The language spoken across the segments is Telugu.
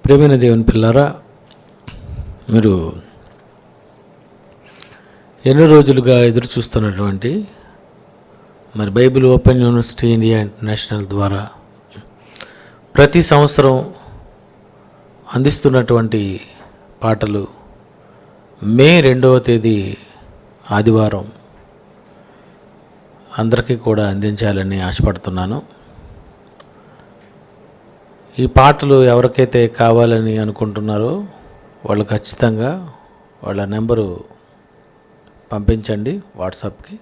ప్రేమైన దేవుని పిల్లారా మీరు ఎన్నో రోజులుగా ఎదురు చూస్తున్నటువంటి మరి Bible open university India international ద్వారా ప్రతి సంవత్సరం అందిస్తున్నటువంటి పాటలు మే రెండవ తేదీ ఆదివారం అందరికీ కూడా అందించాలని ఆశపడుతున్నాను ఈ పాటలు ఎవరికైతే కావాలని అనుకుంటున్నారో వాళ్ళు ఖచ్చితంగా వాళ్ళ నెంబరు పంపించండి వాట్సాప్కి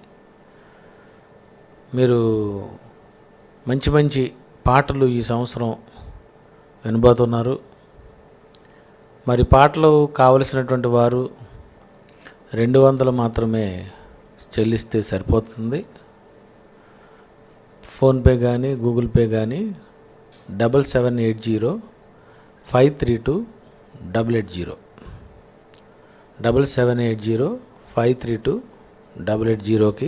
మీరు మంచి మంచి పాటలు ఈ సంవత్సరం వినబోతున్నారు మరి పాటలు కావలసినటువంటి వారు రెండు వందలు మాత్రమే చెల్లిస్తే సరిపోతుంది ఫోన్పే కానీ గూగుల్ పే కానీ double seven eight zero five three two double eight zero double seven eight zero five three two double ఎయిట్ జీరోకి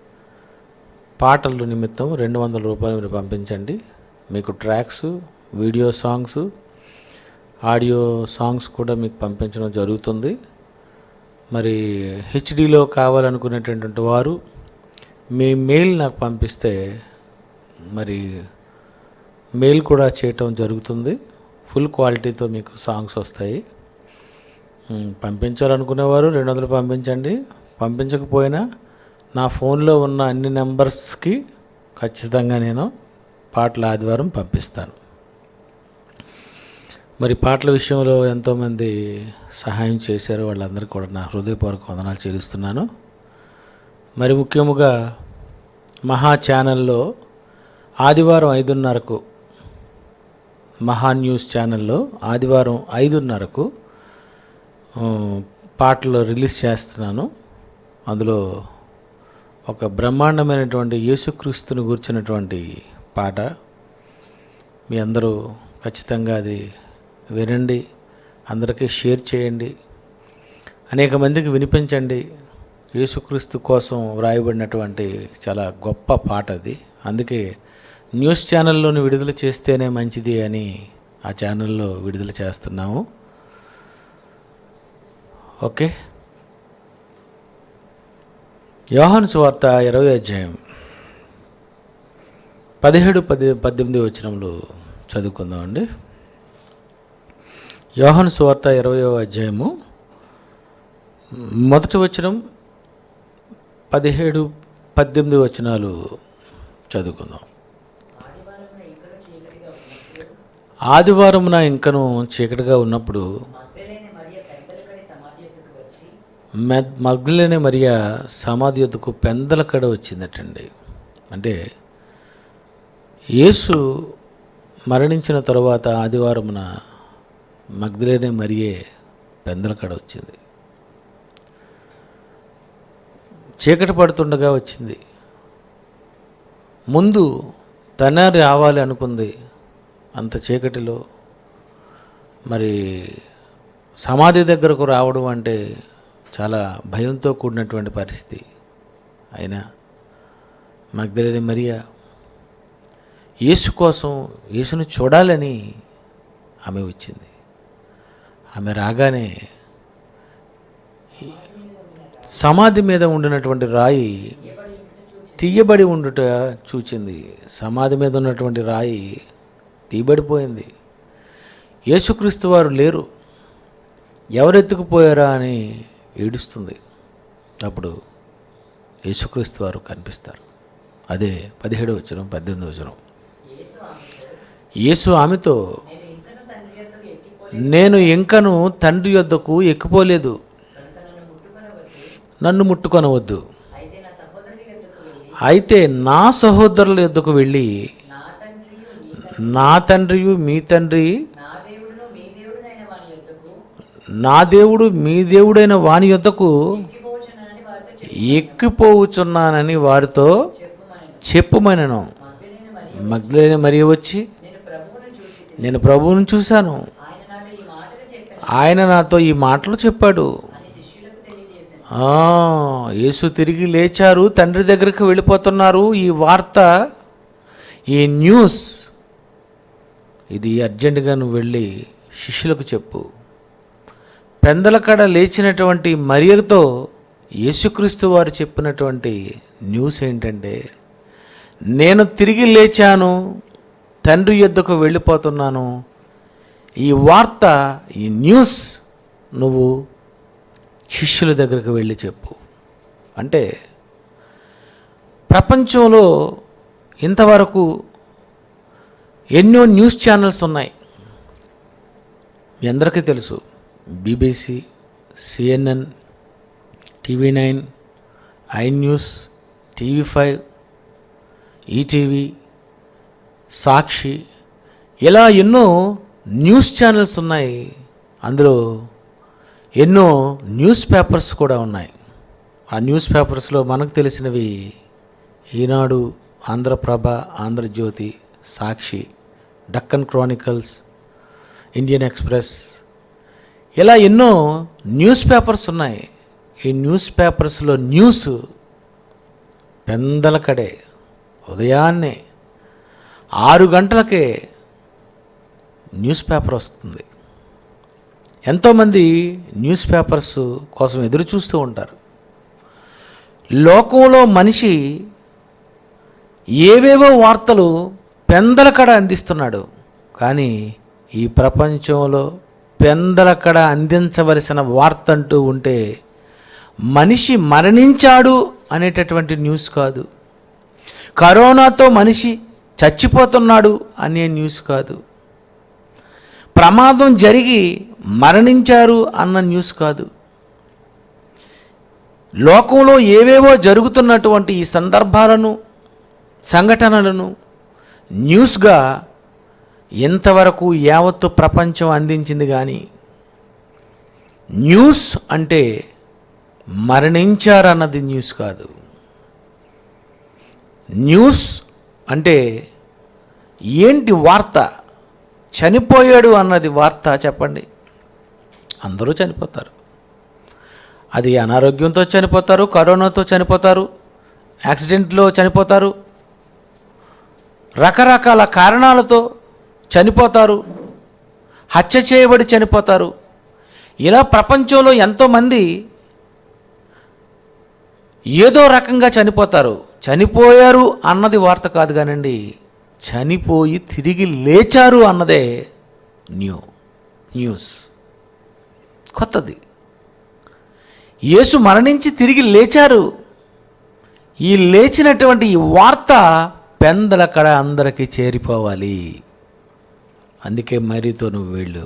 పాటల నిమిత్తం రెండు వందల రూపాయలు మీరు పంపించండి మీకు tracks video songs audio songs కూడా మీకు పంపించడం జరుగుతుంది మరి హెచ్డిలో కావాలనుకునేటటువంటి వారు మీ మెయిల్ నాకు పంపిస్తే మరి మెయిల్ కూడా చేయటం జరుగుతుంది ఫుల్ క్వాలిటీతో మీకు సాంగ్స్ వస్తాయి ఉమ్, పంపించాలనుకునేవారు రెండు వందలు పంపించండి పంపించకపోయినా నా ఫోన్లో ఉన్న అన్ని నెంబర్స్కి ఖచ్చితంగా నేను పాటల ఆదివారం పంపిస్తాను మరి పాటల విషయంలో ఎంతోమంది సహాయం చేశారు వాళ్ళందరికీ కూడా నా హృదయపూర్వక వందనాలు చెల్లిస్తున్నాను మరి ముఖ్యముగా మహా ఛానల్లో ఆదివారం ఐదున్నరకు మహా న్యూస్ ఛానల్లో ఆదివారం ఐదున్నరకు ఆ, పాటలు రిలీజ్ చేస్తున్నాను అందులో ఒక బ్రహ్మాండమైనటువంటి యేసుక్రీస్తుని కూర్చున్నటువంటి పాట మీ అందరూ ఖచ్చితంగా అది వినండి అందరికీ షేర్ చేయండి అనేక మందికి వినిపించండి యేసుక్రీస్తు కోసం వ్రాయబడినటువంటి చాలా గొప్ప పాట అది అందుకే న్యూస్ ఛానల్లోని విడుదల చేస్తేనే మంచిది అని ఆ ఛానల్లో విడుదల చేస్తున్నాము ఓకే యోహాను సువార్త ఇరవై అధ్యాయం పదిహేడు పది పద్దెనిమిది వచనంలో చదువుకుందామండి యోహాను సువార్త ఇరవయో అధ్యాయము మొదటి వచనం పదిహేడు పద్దెనిమిది వచనాలు చదువుకుందాం ఆదివారమున ఇంకను చీకటిగా ఉన్నప్పుడు మె- మగ్ధులేని మరియా సమాధి యొద్దకు పెందలకడ వచ్చిందటండి అంటే యేసు మరణించిన తరువాత ఆదివారమున మగ్ధులేని మరియే పెందలకడ వచ్చింది చీకటి పడుతుండగా వచ్చింది ముందు తన రావాలి అనుకుంది అంత చీకటిలో మరి సమాధి దగ్గరకు రావడం అంటే చాలా భయంతో కూడినటువంటి పరిస్థితి అయినా మగ్ధలేని మరియా యేసు కోసం యేసును చూడాలని ఆమె వచ్చింది ఆమె రాగానే సమాధి మీద ఉండినటువంటి రాయి తీయబడి ఉండుట చూచింది సమాధి మీద ఉన్నటువంటి రాయి తీయబడిపోయింది యేసుక్రీస్తు వారు లేరు ఎవరెత్తుకుపోయారా అని ఏడుస్తుంది అప్పుడు యేసుక్రీస్తు వారు కనిపిస్తారు అదే పదిహేడు వచనం పద్దెనిమిది వచనం యేసు ఆమెతో నేను ఇంకను తండ్రి యొద్దకు ఎక్కిపోలేదు నన్ను ముట్టుకొనవద్దు అయితే నా సహోదరుల యొద్దకు వెళ్ళి నా తండ్రియు మీ తండ్రి నా దేవుడు మీ దేవుడైన వాని యొద్దకు ఎక్కిపోవచ్చున్నానని వారితో చెప్పుమనను మగ్ధులైన మరి వచ్చి నేను ప్రభువును చూశాను ఆయన నాతో ఈ మాటలు చెప్పాడు ఆ, యేసు తిరిగి లేచారు తండ్రి దగ్గరికి వెళ్ళిపోతున్నారు ఈ వార్త ఈ న్యూస్ ఇది అర్జెంటుగా నువ్వు వెళ్ళి శిష్యులకు చెప్పు పెందలకడ లేచినటువంటి మరియతో యేసుక్రీస్తు వారు చెప్పినటువంటి న్యూస్ ఏంటంటే నేను తిరిగి లేచాను తండ్రి యొద్దకు వెళ్ళిపోతున్నాను ఈ వార్త ఈ న్యూస్ నువ్వు శిష్యుల దగ్గరకు వెళ్ళి చెప్పు అంటే ప్రపంచంలో ఇంతవరకు ఎన్నో న్యూస్ ఛానల్స్ ఉన్నాయి మీ అందరికీ తెలుసు BBC CNN TV nine I news TV five ETV Sakshi ఇలా ఎన్నో న్యూస్ ఛానల్స్ ఉన్నాయి అందులో ఎన్నో న్యూస్ పేపర్స్ కూడా ఉన్నాయి ఆ న్యూస్ పేపర్స్లో మనకు తెలిసినవి Eenadu Andhra Prabha Andhra Jyothi Sakshi Deccan Chronicles Indian Express ఇలా ఎన్నో న్యూస్ పేపర్స్ ఉన్నాయి ఈ న్యూస్ పేపర్స్లో న్యూస్ పెందలకడే ఉదయాన్నే ఆరు గంటలకే న్యూస్ పేపర్ వస్తుంది ఎంతోమంది న్యూస్ పేపర్స్ కోసం ఎదురు చూస్తూ ఉంటారు లోకంలో మనిషి ఏవేవో వార్తలు పెందలకడ అందిస్తున్నాడు కానీ ఈ ప్రపంచంలో పెందలకడ అందించవలసిన వార్త అంటూ ఉంటే మనిషి మరణించాడు అనేటటువంటి న్యూస్ కాదు కరోనాతో మనిషి చచ్చిపోతున్నాడు అనే న్యూస్ కాదు ప్రమాదం జరిగి మరణించారు అన్న న్యూస్ కాదు లోకంలో ఏవేవో జరుగుతున్నటువంటి ఈ సందర్భాలను సంఘటనలను న్యూస్గా ఇంతవరకు యావత్తు ప్రపంచం అందించింది కానీ న్యూస్ అంటే మరణించారన్నది న్యూస్ కాదు న్యూస్ అంటే ఏంటి వార్త చనిపోయాడు అన్నది వార్త చెప్పండి అందరూ చనిపోతారు అది అనారోగ్యంతో చనిపోతారు కరోనాతో చనిపోతారు యాక్సిడెంట్లో చనిపోతారు రకరకాల కారణాలతో చనిపోతారు హత్య చేయబడి చనిపోతారు ఇలా ప్రపంచంలో ఎంతోమంది ఏదో రకంగా చనిపోతారు చనిపోయారు అన్నది వార్త కాదు కానండి చనిపోయి తిరిగి లేచారు అన్నదే న్యూ న్యూస్ కొత్తది యేసు మరణించి తిరిగి లేచారు ఈ లేచినటువంటి ఈ వార్త పెందలకడ అందరికీ చేరిపోవాలి అందుకే మరీతో నువ్వు వెళ్ళు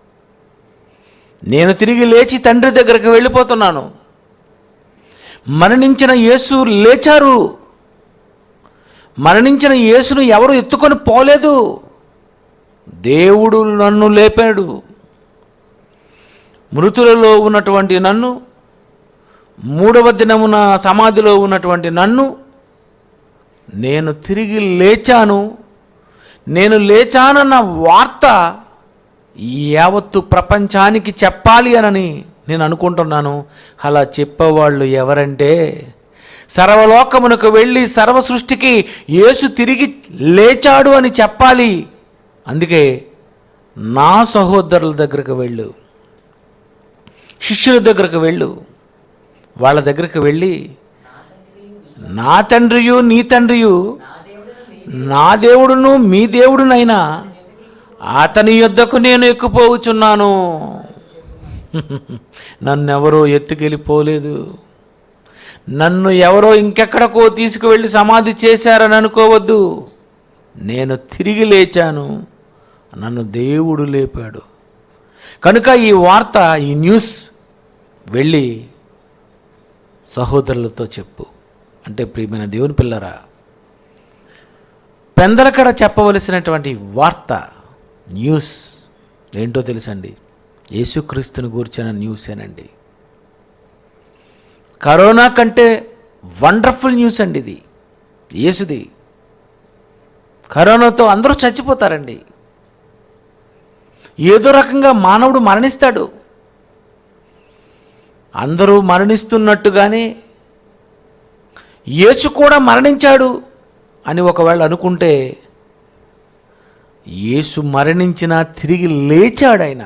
నేను తిరిగి లేచి తండ్రి దగ్గరకు వెళ్ళిపోతున్నాను మరణించిన యేసు లేచారు మరణించిన యేసును ఎవరు ఎత్తుకొని పోలేదు దేవుడు నన్ను లేపాడు మృతులలో ఉన్నటువంటి నన్ను మూడవ దినమున సమాధిలో ఉన్నటువంటి నన్ను నేను తిరిగి లేచాను నేను లేచానన్న వార్త ఈ యావత్తు ప్రపంచానికి చెప్పాలి అనని నేను అనుకుంటున్నాను అలా చెప్పేవాళ్ళు ఎవరంటే సర్వలోకమునకు వెళ్ళి సర్వ సృష్టికి యేసు తిరిగి లేచాడు అని చెప్పాలి అందుకే నా సహోదరుల దగ్గరకు వెళ్ళు శిష్యుల దగ్గరకు వెళ్ళు వాళ్ళ దగ్గరకు వెళ్ళి నా తండ్రియు నీ తండ్రియు నా దేవుడును మీ దేవుడునైనా అతని యొద్దకు నేను ఎక్కుపోవచ్చున్నాను నన్నెవరో ఎత్తుకెళ్ళిపోలేదు నన్ను ఎవరో ఇంకెక్కడికో తీసుకువెళ్ళి సమాధి చేశారని అనుకోవద్దు నేను తిరిగి లేచాను నన్ను దేవుడు లేపాడు కనుక ఈ వార్త ఈ న్యూస్ వెళ్ళి సహోదరులతో చెప్పు అంటే ప్రియమైన దేవుని పిల్లరా పెందలకడ చెప్పవలసినటువంటి వార్త న్యూస్ ఏంటో తెలుసండి యేసుక్రీస్తుని గూర్చిన న్యూసేనండి కరోనా కంటే వండర్ఫుల్ న్యూస్ అండి ఇది యేసుది కరోనాతో అందరూ చచ్చిపోతారండి ఏదో రకంగా మానవుడు మరణిస్తాడు అందరూ మరణిస్తున్నట్టుగానే యేసు కూడా మరణించాడు అని ఒకవేళ అనుకుంటే యేసు మరణించిన తిరిగి లేచాడు ఆయన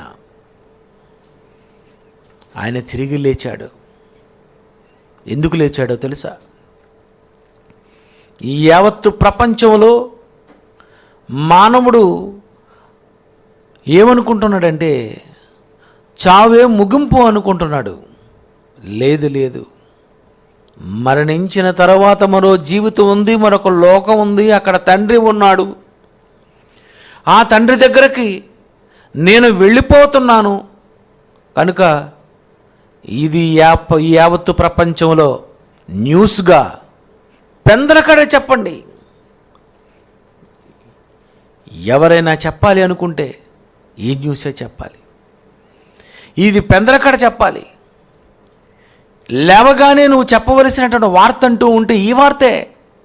ఆయన తిరిగి లేచాడు ఎందుకు లేచాడో తెలుసా ఈ యావత్తు ప్రపంచంలో మానవుడు ఏమనుకుంటున్నాడంటే చావే ముగింపు అనుకుంటున్నాడు లేదు లేదు మరణించిన తర్వాత మరో జీవితం ఉంది మరొక లోకం ఉంది అక్కడ తండ్రి ఉన్నాడు ఆ తండ్రి దగ్గరికి నేను వెళ్ళిపోతున్నాను కనుక ఇది యాప ఈ యావత్తు ప్రపంచంలో న్యూస్గా పెందలకడే చెప్పండి ఎవరైనా చెప్పాలి అనుకుంటే ఈ న్యూసే చెప్పాలి ఇది పెందలకడ చెప్పాలి లేవగానే నువ్వు చెప్పవలసినటువంటి వార్త అంటూ ఉంటే ఈ వార్తే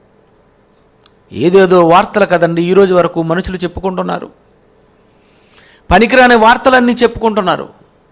ఏదేదో వార్తలు కదండి ఈరోజు వరకు మనుషులు చెప్పుకుంటున్నారు పనికిరాని వార్తలన్నీ చెప్పుకుంటున్నారు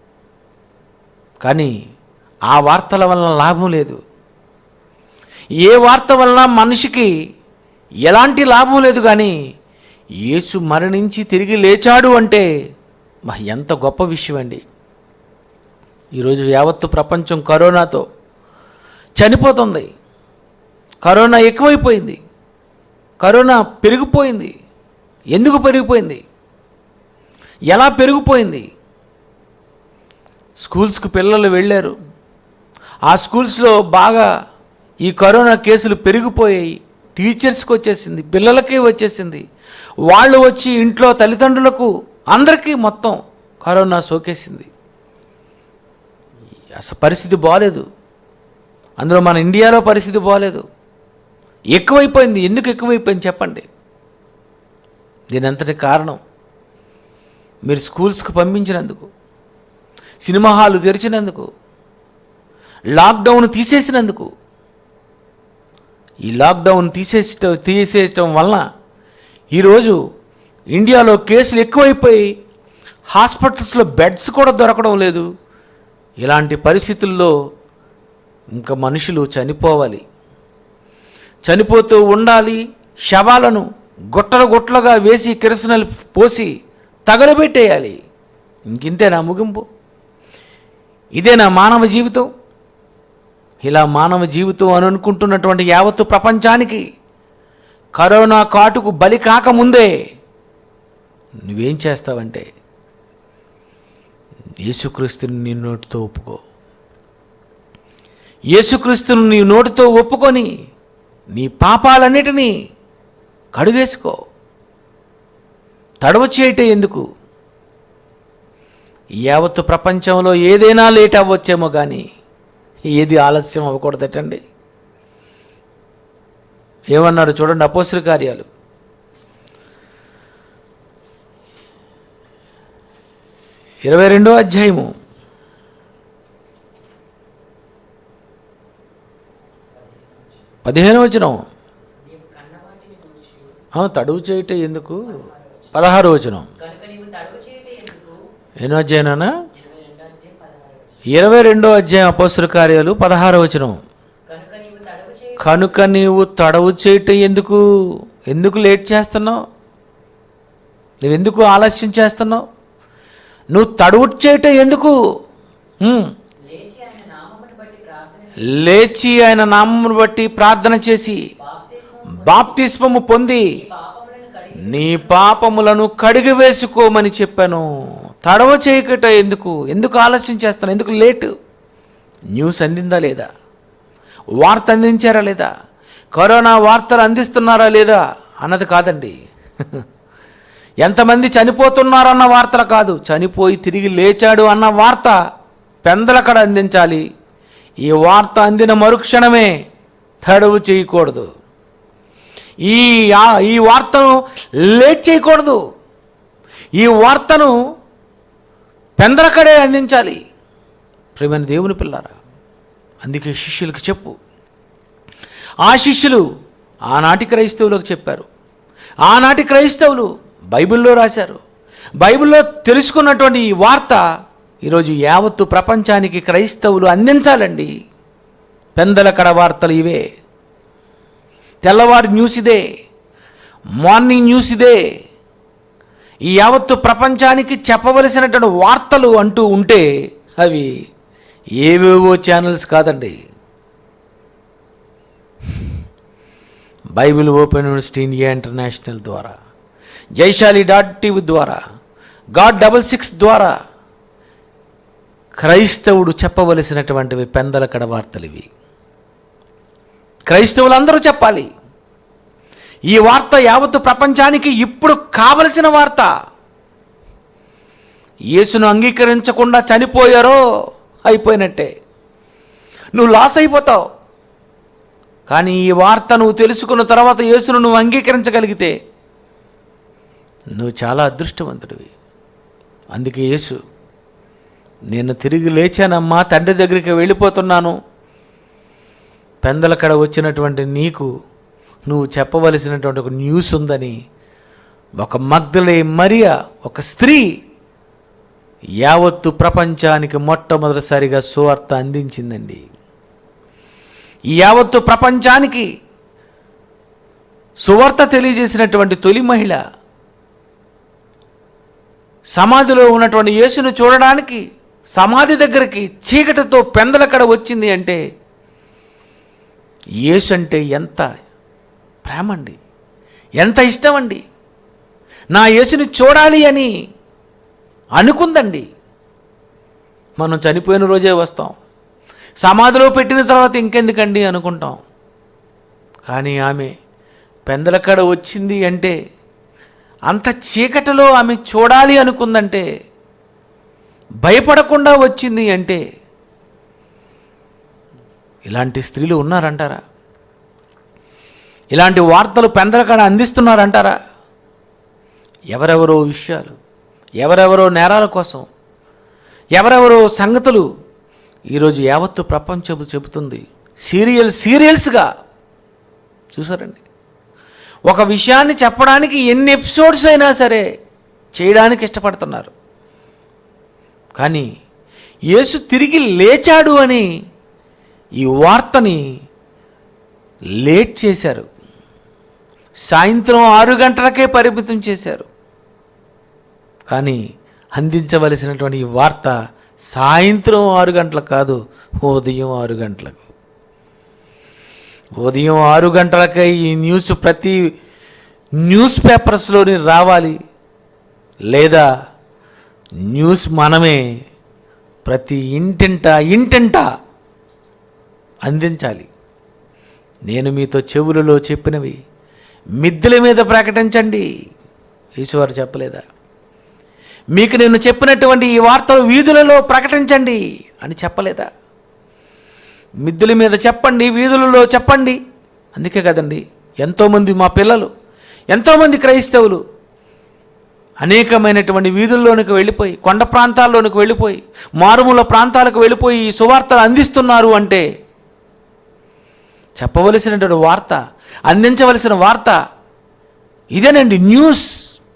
కానీ ఆ వార్తల వలన లాభం లేదు ఏ వార్త వలన మనిషికి ఎలాంటి లాభం లేదు కానీ యేసు మరణించి తిరిగి లేచాడు అంటే మా ఎంత గొప్ప విషయం అండి ఈరోజు యావత్తు ప్రపంచం కరోనాతో చనిపోతుంది కరోనా ఎక్కువైపోయింది కరోనా పెరిగిపోయింది ఎందుకు పెరిగిపోయింది ఎలా పెరిగిపోయింది స్కూల్స్కి పిల్లలు వెళ్ళారు ఆ స్కూల్స్లో బాగా ఈ కరోనా కేసులు పెరిగిపోయాయి టీచర్స్కి వచ్చేసింది పిల్లలకి వచ్చేసింది వాళ్ళు వచ్చి ఇంట్లో తల్లిదండ్రులకు అందరికీ మొత్తం కరోనా సోకేసింది అసలు పరిస్థితి బాగాలేదు అందులో మన ఇండియాలో పరిస్థితి బాగాలేదు ఎక్కువైపోయింది ఎందుకు ఎక్కువైపోయింది చెప్పండి దీని అంతటి కారణం మీరు స్కూల్స్కి పంపించినందుకు సినిమా హాలు తెరిచినందుకు లాక్డౌన్ తీసేసినందుకు ఈ లాక్డౌన్ తీసేసట తీసేయటం వలన ఈరోజు ఇండియాలో కేసులు ఎక్కువైపోయి హాస్పిటల్స్లో బెడ్స్ కూడా దొరకడం లేదు ఇలాంటి పరిస్థితుల్లో ఇంకా మనుషులు చనిపోవాలి చనిపోతూ ఉండాలి శవాలను గుట్టలు గుట్టలుగా వేసి కిరసనలు పోసి తగలబెట్టేయాలి ఇంకింతేనా ముగింపు ఇదేనా మానవ జీవితం ఇలా మానవ జీవితం అని అనుకుంటున్నటువంటి యావత్తు ప్రపంచానికి కరోనా కాటుకు బలి కాకముందే నువ్వేం చేస్తావంటే యేసుక్రీస్తుని నీ నోటితో ఒప్పుకో యేసుక్రీస్తుని నీ నోటితో ఒప్పుకొని నీ పాపాలన్నిటినీ కడుగేసుకో తడవ చేయటం ఎందుకు యావత్తు ప్రపంచంలో ఏదైనా లేట్ అవ్వచ్చేమో కానీ ఏది ఆలస్యం అవ్వకూడదటండి ఏమన్నారు చూడండి అపోసరి కార్యాలు ఇరవై రెండో అధ్యాయము పదిహేను వచనం నీవు కన్నవాటిని గూర్చి ఆ, తడువు చేయటం ఎందుకు పదహారు వచనం కనుక నీవు తడువు చేయట ఎందుకు ఎన్నో అధ్యాయనా ఇరవై రెండో ఇరవై రెండో అధ్యాయం పదహారు వచ్చిన అధ్యాయం అపోస్తుల కార్యాలు పదహారు వచనం కనుక నీవు తడువు చేయ కనుక నీవు తడవు చేయటం ఎందుకు ఎందుకు లేట్ చేస్తున్నావు నువ్వెందుకు ఆలస్యం చేస్తున్నావు నువ్వు తడువు చేయటం ఎందుకు హ్మ్. లేచి ఆయన నామమును బట్టి ప్రార్థన లేచి ఆయన నామమును బట్టి ప్రార్థన చేసి బాప్తిస్మము బాప్తిస్మము పొంది పాపములను కడిగి నీ పాపములను కడిగి వేసుకోమని చెప్పాను తడవ చేయకట ఎందుకు ఎందుకు ఆలస్యం చేస్తాను ఎందుకు లేటు న్యూస్ అందిందా లేదా వార్త అందించారా లేదా కరోనా వార్తలు అందిస్తున్నారా లేదా అన్నది కాదండి ఎంతమంది చనిపోతున్నారన్న వార్తలు కాదు చనిపోయి తిరిగి లేచాడు అన్న వార్త పెందలకడ అందించాలి ఈ వార్త అందిన మరుక్షణమే తడవు చేయకూడదు ఈ ఆ- ఈ వార్తను లేట్ చేయకూడదు ఈ వార్తను పెందలకడే అందించాలి ప్రేమైన దేవుని పిల్లారా అందుకే శిష్యులకు చెప్పు ఆ శిష్యులు ఆనాటి క్రైస్తవులకు చెప్పారు ఆనాటి క్రైస్తవులు బైబిల్లో రాశారు బైబిల్లో తెలుసుకున్నటువంటి ఈ వార్త ఈరోజు యావత్తు ప్రపంచానికి క్రైస్తవులు అందించాలండి పెందలకడ వార్తలు ఇవే తెల్లవారి న్యూస్ ఇదే మార్నింగ్ న్యూస్ ఇదే ఈ యావత్తు ప్రపంచానికి చెప్పవలసినటువంటి వార్తలు అంటూ ఉంటే అవి ఏవేవో ఛానల్స్ కాదండి Bible open university India international ద్వారా జైశాలి డాట్ టీవీ ద్వారా గాడ్ డబల్ సిక్స్ ద్వారా క్రైస్తవుడు చెప్పవలసినటువంటివి పెందలకడ వార్తలు ఇవి క్రైస్తవులందరూ చెప్పాలి ఈ వార్త యావత్తు ప్రపంచానికి ఇప్పుడు కావలసిన వార్త యేసును అంగీకరించకుండా చనిపోయారో అయిపోయినట్టే నువ్వు లాస్ అయిపోతావు కానీ ఈ వార్త నువ్వు తెలుసుకున్న తర్వాత యేసును నువ్వు అంగీకరించగలిగితే నువ్వు చాలా అదృష్టవంతుడివి అందుకే యేసు నేను తిరిగి లేచానమ్మా తండ్రి దగ్గరికి వెళ్ళిపోతున్నాను పెందలకడ వచ్చినటువంటి నీకు నువ్వు చెప్పవలసినటువంటి ఒక న్యూస్ ఉందని ఒక మగ్ధలే మరియా ఒక స్త్రీ యావత్తు ప్రపంచానికి మొట్టమొదటిసారిగా సువార్త అందించిందండి ఈ యావత్తు ప్రపంచానికి సువార్త తెలియజేసినటువంటి తొలి మహిళ సమాధిలో ఉన్నటువంటి యేసును చూడడానికి సమాధి దగ్గరికి చీకటితో పెందలకడ వచ్చింది అంటే యేసు అంటే ఎంత ప్రేమ అండి ఎంత ఇష్టం అండి నా యేసుని చూడాలి అని అనుకుందండి మనం చనిపోయిన రోజే వస్తాం సమాధిలో పెట్టిన తర్వాత ఇంకెందుకండి అనుకుంటాం కానీ ఆమె పెందలకడ వచ్చింది అంటే అంత చీకటిలో ఆమె చూడాలి అనుకుందంటే భయపడకుండా వచ్చింది అంటే ఇలాంటి స్త్రీలు ఉన్నారంటారా ఇలాంటి వార్తలు పెందలకడ అందిస్తున్నారంటారా ఎవరెవరో విషయాలు ఎవరెవరో నేరాల కోసం ఎవరెవరో సంగతులు ఈరోజు యావత్తు ప్రపంచం చెబుతుంది సీరియల్ సీరియల్స్గా చూసారండి ఒక విషయాన్ని చెప్పడానికి ఎన్ని ఎపిసోడ్స్ అయినా సరే చేయడానికి ఇష్టపడుతున్నారు కానీ యేసు తిరిగి లేచాడు అని ఈ వార్తని లేట్ చేశారు సాయంత్రం ఆరు గంటలకే పరిమితం చేశారు కానీ అందించవలసినటువంటి ఈ వార్త సాయంత్రం ఆరు గంటలకు కాదు ఉదయం ఆరు గంటలకు ఉదయం ఆరు గంటలకే ఈ న్యూస్ ప్రతి న్యూస్ పేపర్స్లోని రావాలి లేదా న్యూస్ మనమే ప్రతి ఇంటింట ఇంటింట అందించాలి నేను మీతో చెవులలో చెప్పినవి మిద్దెల మీద ప్రకటించండి ఈశ్వరు చెప్పలేదా మీకు నేను చెప్పినటువంటి ఈ వార్తలు వీధులలో ప్రకటించండి అని చెప్పలేదా మిద్దెల మీద చెప్పండి వీధులలో చెప్పండి అందుకే కదండి ఎంతోమంది మా పిల్లలు ఎంతోమంది క్రైస్తవులు అనేకమైనటువంటి వీధుల్లోనికి వెళ్ళిపోయి కొండ ప్రాంతాల్లోనికి వెళ్ళిపోయి మారుమూల ప్రాంతాలకు వెళ్ళిపోయి ఈ సువార్తలు అందిస్తున్నారు అంటే చెప్పవలసినటువంటి వార్త అందించవలసిన వార్త ఇదేనండి న్యూస్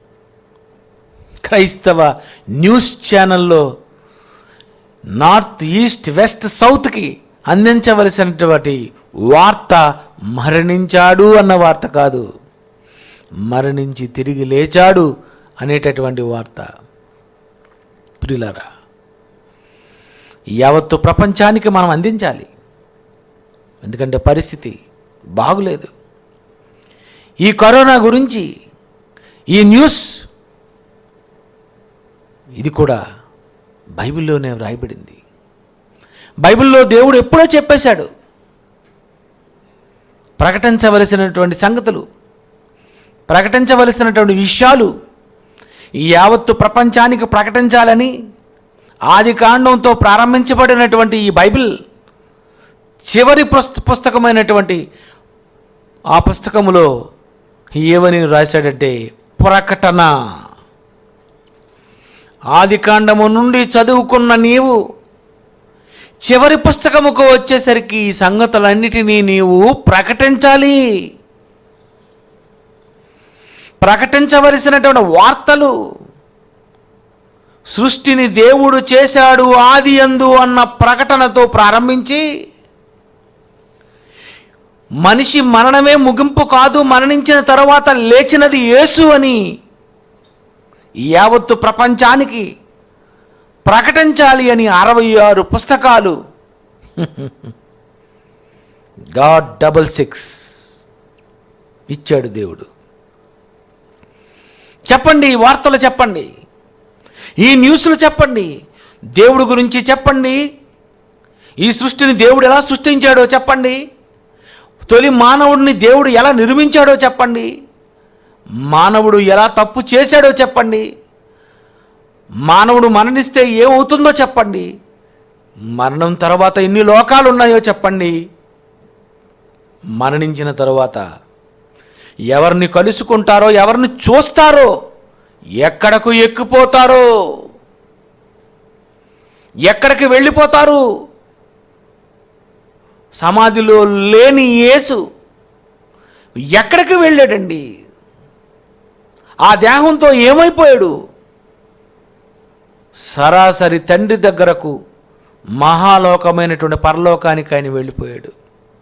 క్రైస్తవ న్యూస్ ఛానల్లో నార్త్ ఈస్ట్ వెస్ట్ సౌత్కి అందించవలసినటువంటి వార్త మరణించాడు అన్న వార్త కాదు మరణించి తిరిగి లేచాడు అనేటటువంటి వార్త ప్రియులారా యావత్తు ప్రపంచానికి మనం అందించాలి ఎందుకంటే పరిస్థితి బాగులేదు ఈ కరోనా గురించి ఈ న్యూస్ ఇది కూడా బైబిల్లోనే వ్రాయబడింది బైబిల్లో దేవుడు ఎప్పుడో చెప్పేశాడు ప్రకటించవలసినటువంటి సంగతులు ప్రకటించవలసినటువంటి విషయాలు ఈ యావత్తు ప్రపంచానికి ప్రకటించాలని ఆది కాండంతో ప్రారంభించబడినటువంటి ఈ బైబిల్ చివరి పుస్త పుస్తకమైనటువంటి ఆ పుస్తకములో ఏమని రాశాడంటే ప్రకటన ఆది కాండము నుండి చదువుకున్న నీవు చివరి పుస్తకముకు వచ్చేసరికి ఈ సంగతులన్నిటినీ నీవు ప్రకటించాలి ప్రకటించవలసినటువంటి వార్తలు సృష్టిని దేవుడు చేశాడు ఆది అందు అన్న ప్రకటనతో ప్రారంభించి మనిషి మరణమే ముగింపు కాదు మరణించిన తర్వాత లేచినది యేసు అని ఈ యావత్తు ప్రపంచానికి ప్రకటించాలి అని అరవై ఆరు పుస్తకాలు గాడ్ డబల్ సిక్స్ ఇచ్చాడు దేవుడు చెప్పండి ఈ వార్తలు చెప్పండి ఈ న్యూస్లు చెప్పండి దేవుడి గురించి చెప్పండి ఈ సృష్టిని దేవుడు ఎలా సృష్టించాడో చెప్పండి తొలి మానవుడిని దేవుడు ఎలా నిర్మించాడో చెప్పండి మానవుడు ఎలా తప్పు చేశాడో చెప్పండి మానవుడు మరణిస్తే ఏమవుతుందో చెప్పండి మరణం తర్వాత ఎన్ని లోకాలు ఉన్నాయో చెప్పండి మరణించిన తరువాత ఎవరిని కలుసుకుంటారో ఎవరిని చూస్తారో ఎక్కడకు ఎక్కిపోతారో ఎక్కడికి వెళ్ళిపోతారు సమాధిలో లేని యేసు ఎక్కడికి వెళ్ళాడండి ఆ దేహంతో ఏమైపోయాడు సరాసరి తండ్రి దగ్గరకు మహాలోకమైనటువంటి పరలోకానికి ఆయన వెళ్ళిపోయాడు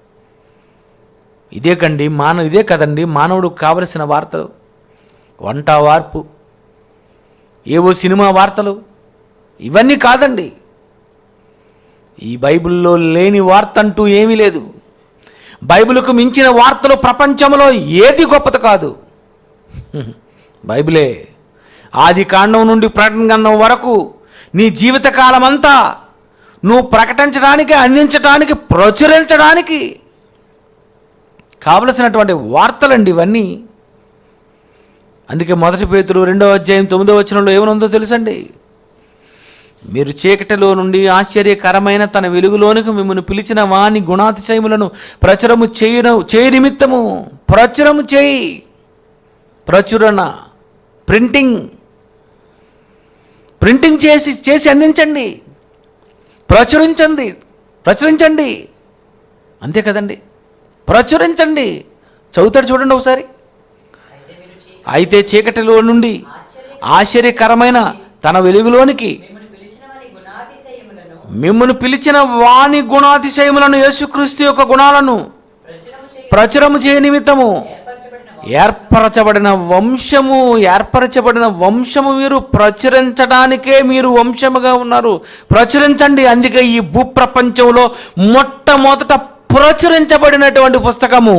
ఇదే కండి మానవ ఇదే కదండి మానవుడికి కావలసిన వార్తలు వంట వార్పు ఏవో సినిమా వార్తలు ఇవన్నీ కాదండి ఈ బైబిల్లో లేని వార్త అంటూ ఏమీ లేదు బైబిల్కు మించిన వార్తలు ప్రపంచంలో ఏది గొప్పది కాదు బైబిలే ఆది కాండం నుండి ప్రకటన గ్రంథం వరకు నీ జీవితకాలం అంతా నువ్వు ప్రకటించడానికి అందించడానికి ప్రచురించడానికి కావలసినటువంటి వార్తలండి ఇవన్నీ అందుకే మొదటి పేతురు రెండవ అధ్యాయం తొమ్మిదవ వచనంలో ఏమనుందో తెలుసండి మీరు చీకటిలో నుండి ఆశ్చర్యకరమైన తన వెలుగులోనికి మిమ్మల్ని పిలిచిన వాని గుణాతిశయములను ప్రచురము చేయను చేయ నిమిత్తము ప్రచురము చేయి ప్రచురణ ప్రింటింగ్ ప్రింటింగ్ చేసి చేసి అందించండి ప్రచురించండి ప్రచురించండి అంతే కదండి ప్రచురించండి చదువుతాడు చూడండి ఒకసారి అయితే మీరు చీ- అయితే చీకటిలో నుండి ఆశ్చర్య ఆశ్చర్యకరమైన తన వెలుగులోనికి మిమ్మల్ని పిలిచిన వారి గుణాతిశయములను మిమ్మల్ని పిలిచిన వాని గుణాతిశయములను యేసుక్రీస్తు యొక్క గుణాలను ప్రచురము చేయ ప్రచురము చేయ నిమిత్తము ఏర్పరచబడిన ఏర్పరచబడిన వంశము ఏర్పరచబడిన వంశము మీరు ప్రచురించడానికే మీరు వంశముగా ఉన్నారు ప్రచురించండి అందుకే ఈ భూప్రపంచంలో మొట్టమొదట ప్రచురించబడినటువంటి పుస్తకము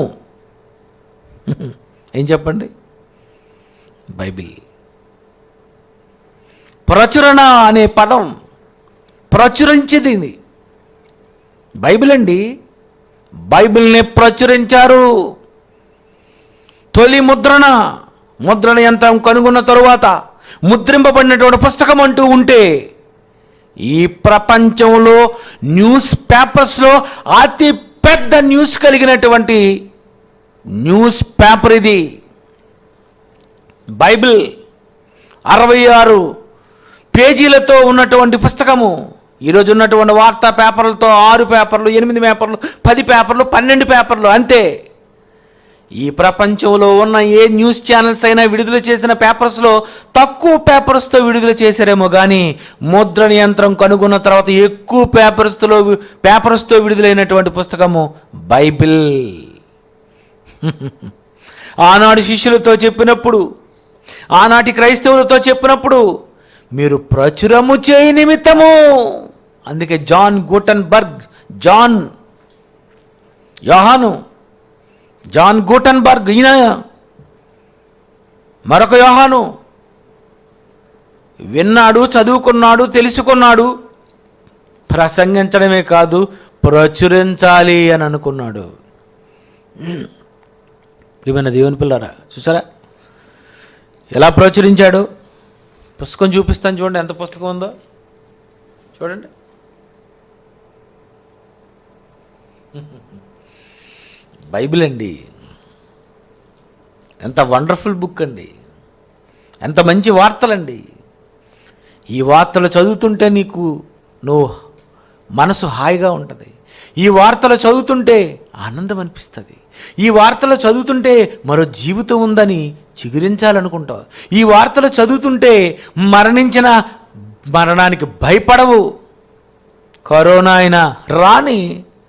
ఏం చెప్పండి బైబిల్ ప్రచురణ అనే పదం ప్రచురించింది ఇది. బైబిల్ అండి బైబిల్ని ప్రచురించారు తొలి ముద్రణ ముద్రణ యంత్రం కనుగొన్న తరువాత ముద్రింపబడినటువంటి పుస్తకం అంటూ ఉంటే ఈ ప్రపంచంలో న్యూస్ పేపర్స్లో అతి పెద్ద న్యూస్ కలిగినటువంటి న్యూస్ పేపర్ ఇది బైబిల్ అరవై ఆరు పేజీలతో ఉన్నటువంటి పుస్తకము ఈరోజు ఉన్నటువంటి వార్తా పేపర్లతో ఆరు పేపర్లు ఎనిమిది పేపర్లు పది పేపర్లు పన్నెండు పేపర్లు అంతే ఈ ప్రపంచంలో ఉన్న ఏ న్యూస్ ఛానల్స్ అయినా విడుదల చేసిన పేపర్స్లో తక్కువ పేపర్స్తో విడుదల చేశారేమో కానీ ముద్రణ యంత్రం కనుగొన్న తర్వాత ఎక్కువ పేపర్స్తో పేపర్స్తో విడుదలైనటువంటి పుస్తకము బైబిల్ ఆనాడు శిష్యులతో చెప్పినప్పుడు ఆనాటి క్రైస్తవులతో చెప్పినప్పుడు మీరు ప్రచురము చేయి నిమిత్తము అందుకే John Gutenberg John Yohanu John Gutenberg ఈయన మరొక యోహాను విన్నాడు చదువుకున్నాడు తెలుసుకున్నాడు ప్రసంగించడమే కాదు ప్రచురించాలి అని అనుకున్నాడు ప్రియమైన దేవుని పిల్లరా చూసారా ఎలా ప్రచురించాడు పుస్తకం చూపిస్తాను చూడండి ఎంత పుస్తకం ఉందో చూడండి బైబిల్ అండి ఎంత వండర్ఫుల్ బుక్ అండి ఎంత మంచి వార్తలండి ఈ వార్తలు చదువుతుంటే నీకు నువ్వు మనసు హాయిగా ఉంటుంది ఈ వార్తలు చదువుతుంటే ఆనందం అనిపిస్తుంది ఈ వార్తలు చదువుతుంటే మరో జీవితం ఉందని చిగురించాలనుకుంటావు ఈ వార్తలు చదువుతుంటే మరణించిన మరణానికి భయపడవు కరోనా అయినా రాని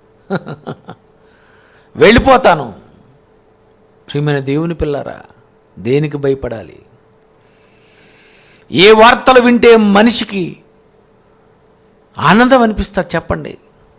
వెళ్ళిపోతాను ప్రియమైన దేవుని పిల్లరా దేనికి భయపడాలి ఏ వార్తలు వింటే మనిషికి ఆనందం అనిపిస్తుంది చెప్పండి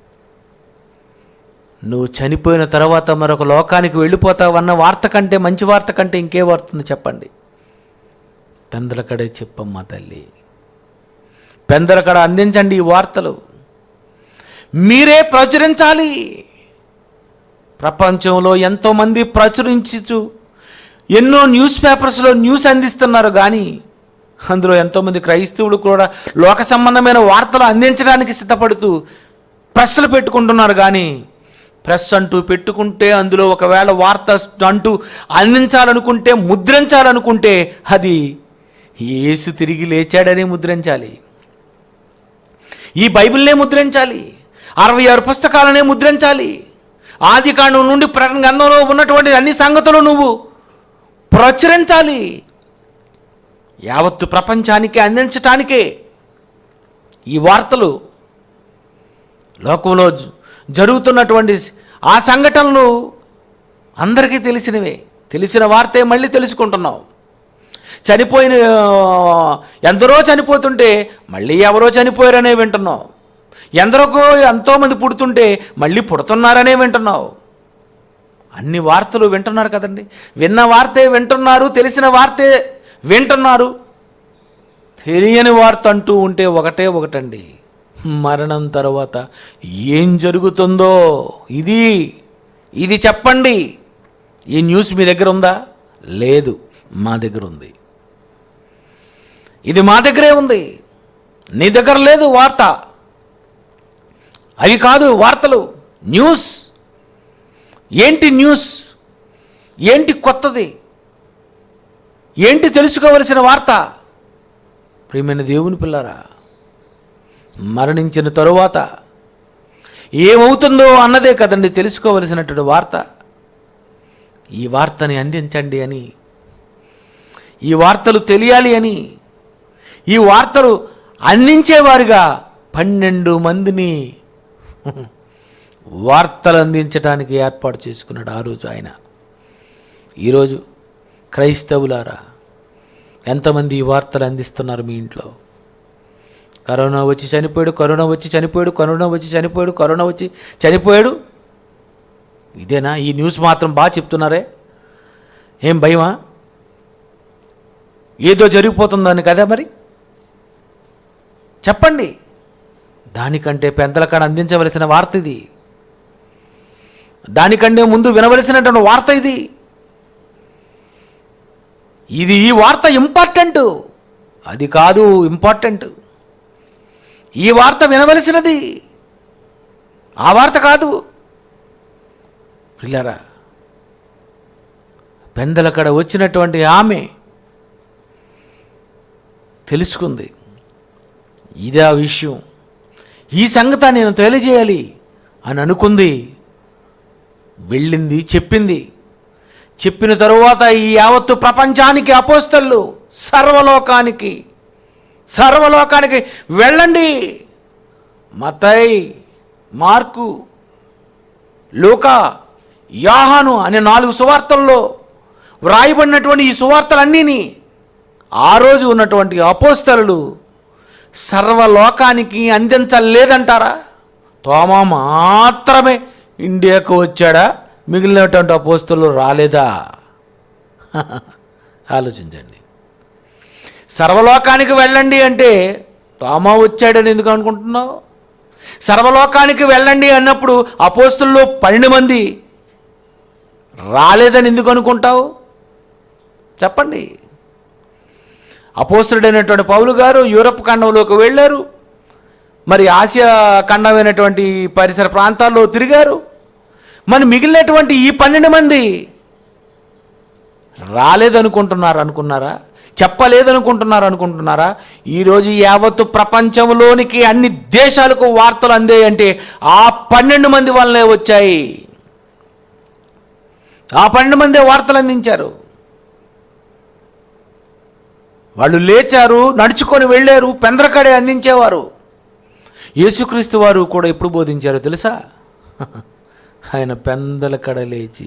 నువ్వు చనిపోయిన తర్వాత మరొక లోకానికి వెళ్ళిపోతావన్న వార్త కంటే మంచి వార్త కంటే ఇంకే వార్త ఉంది చెప్పండి పెందలకడే చెప్పమ్మా తల్లి పెందలకడ అందించండి ఈ వార్తలు మీరే ప్రచురించాలి ప్రపంచంలో ఎంతోమంది ప్రచురించు ఎన్నో న్యూస్ పేపర్స్లో న్యూస్ అందిస్తున్నారు కానీ అందులో ఎంతోమంది క్రైస్తవులు కూడా లోక సంబంధమైన వార్తలు అందించడానికి సిద్ధపడుతూ ప్రెస్లు పెట్టుకుంటున్నారు కానీ ప్రెస్ అంటూ పెట్టుకుంటే అందులో ఒకవేళ వార్త అంటూ అందించాలనుకుంటే ముద్రించాలనుకుంటే అది యేసు తిరిగి లేచాడని ముద్రించాలి ఈ బైబిల్నే ముద్రించాలి అరవై ఆరు పుస్తకాలనే ముద్రించాలి ఆది కాండం నుండి ప్రకటన గ్రంథంలో ఉన్నటువంటి అన్ని సంగతులు నువ్వు ప్రచురించాలి యావత్తు ప్రపంచానికి అందించటానికే ఈ వార్తలు లోకంలో జ- జరుగుతున్నటువంటి ఆ సంఘటనలు అందరికీ తెలిసినవే తెలిసిన వార్తే మళ్ళీ తెలుసుకుంటున్నావు చనిపోయిన ఆ, ఎందరో చనిపోతుంటే మళ్ళీ ఎవరో చనిపోయారనే వింటున్నావు ఎందరికో ఎంతోమంది పుడుతుంటే మళ్ళీ పుడుతున్నారనే వింటున్నావు అన్ని వార్తలు వింటున్నారు కదండి విన్న వార్తే వింటున్నారు తెలిసిన వార్తే వింటున్నారు తెలియని వార్త అంటూ ఉంటే ఒకటే ఒకటండి మరణం తర్వాత ఏం జరుగుతుందో ఇది ఇది చెప్పండి ఈ న్యూస్ మీ దగ్గర ఉందా లేదు మా దగ్గర ఉంది ఇది మా దగ్గరే ఉంది నీ దగ్గర లేదు వార్త అవి కాదు వార్తలు న్యూస్ ఏంటి న్యూస్ ఏంటి కొత్తది ఏంటి తెలుసుకోవలసిన వార్త ప్రియమైన దేవుని పిల్లరా మరణించిన తరువాత ఏమవుతుందో అన్నదే కదండి తెలుసుకోవలసినటువంటి వార్త ఈ వార్తని అందించండి అని ఈ వార్తలు తెలియాలి అని ఈ వార్తలు అందించేవారుగా పన్నెండు మందిని వార్తలు అందించడానికి ఏర్పాటు చేసుకున్నాడు ఆ రోజు ఆయన ఈరోజు క్రైస్తవులారా ఎంతమంది ఈ వార్తలు అందిస్తున్నారు మీ ఇంట్లో కరోనా వచ్చి చనిపోయాడు కరోనా వచ్చి చనిపోయాడు కరోనా వచ్చి చనిపోయాడు కరోనా వచ్చి చనిపోయాడు ఇదేనా ఈ న్యూస్ మాత్రం బాగా చెప్తున్నారే ఏం భయమా ఏదో జరిగిపోతుందని కదా మరి చెప్పండి దానికంటే పెద్దల కాడ అందించవలసిన వార్త ఇది దానికంటే ముందు వినవలసినటువంటి వార్త ఇది ఇది ఈ వార్త ఇంపార్టెంట్ అది కాదు ఇంపార్టెంట్ ఈ వార్త వినవలసినది ఆ వార్త కాదు పిల్లరా పెందలకడ వచ్చినటువంటి ఆమె తెలుసుకుంది ఇదే ఆ విషయం ఈ సంగత నేను తెలియజేయాలి అని అనుకుంది వెళ్ళింది చెప్పింది చెప్పిన తరువాత ఈ యావత్తు ప్రపంచానికి అపోస్తళ్ళు సర్వలోకానికి సర్వలోకానికి వెళ్ళండి మతై మార్కు లూకా యాహాను అనే నాలుగు సువార్తల్లో వ్రాయబడినటువంటి ఈ సువార్తలన్నీని ఆ రోజు ఉన్నటువంటి అపోస్తలు సర్వలోకానికి అందించలేదంటారా తోమా మాత్రమే ఇండియాకు వచ్చాడా మిగిలినటువంటి అపోస్తలు రాలేదా ఆలోచించండి సర్వలోకానికి వెళ్ళండి అంటే తోమా వచ్చాడని ఎందుకు అనుకుంటున్నావు సర్వలోకానికి వెళ్ళండి అన్నప్పుడు అపోస్తుల్లో పన్నెండు మంది రాలేదని ఎందుకు అనుకుంటావు చెప్పండి అపోస్తుడైనటువంటి పౌలు గారు యూరప్ ఖండంలోకి వెళ్ళారు మరి ఆసియా ఖండమైనటువంటి పరిసర ప్రాంతాల్లో తిరిగారు మరి మిగిలినటువంటి ఈ పన్నెండు మంది రాలేదనుకుంటున్నారు అనుకున్నారా చెప్పలేదనుకుంటున్నారు అనుకుంటున్నారా ఈరోజు యావత్తు ప్రపంచంలోనికి అన్ని దేశాలకు వార్తలు అందాయంటే ఆ పన్నెండు మంది వల్లనే వచ్చాయి ఆ పన్నెండు మందే వార్తలు అందించారు వాళ్ళు లేచారు నడుచుకొని వెళ్ళారు పెందరకడే అందించేవారు యేసుక్రీస్తు వారు కూడా ఎప్పుడు బోధించారో తెలుసా ఆయన పెందలకడ లేచి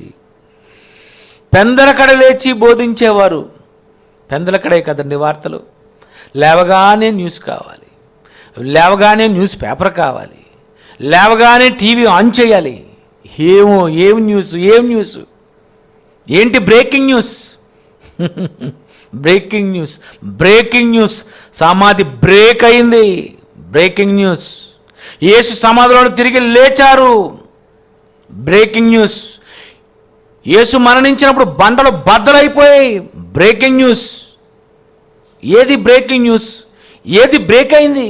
పెందలకడ లేచి బోధించేవారు పెందలకడే కదండి వార్తలు లేవగానే న్యూస్ కావాలి లేవగానే న్యూస్ పేపర్ కావాలి లేవగానే టీవీ ఆన్ చేయాలి ఏమో ఏం న్యూస్ ఏం న్యూస్ ఏంటి breaking news breaking news breaking news సమాధి బ్రేక్ అయింది బ్రేకింగ్ న్యూస్ యేసు సమాధిలో తిరిగి లేచారు బ్రేకింగ్ న్యూస్ యేసు మరణించినప్పుడు బండలు బద్దలైపోయాయి బ్రేకింగ్ న్యూస్ ఏది బ్రేకింగ్ న్యూస్ ఏది బ్రేక్ అయింది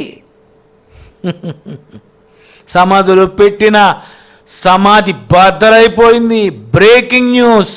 సమాధిలో పెట్టిన సమాధి బద్దలైపోయింది బ్రేకింగ్ న్యూస్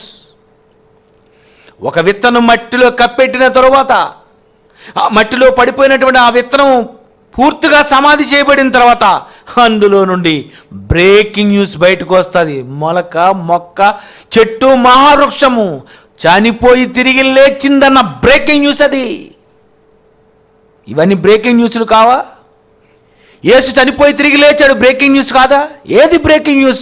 ఒక విత్తనం మట్టిలో కప్పెట్టిన తరువాత ఆ మట్టిలో పడిపోయినటువంటి ఆ విత్తనం పూర్తిగా సమాధి చేయబడిన తర్వాత అందులో నుండి బ్రేకింగ్ న్యూస్ బయటకు వస్తుంది మొలక మొక్క చెట్టు మహావృక్షము చనిపోయి తిరిగి లేచిందన్న బ్రేకింగ్ న్యూస్ అది ఇవన్నీ బ్రేకింగ్ న్యూస్లు కావా యేసు చనిపోయి తిరిగి లేచాడు బ్రేకింగ్ న్యూస్ కాదా ఏది బ్రేకింగ్ న్యూస్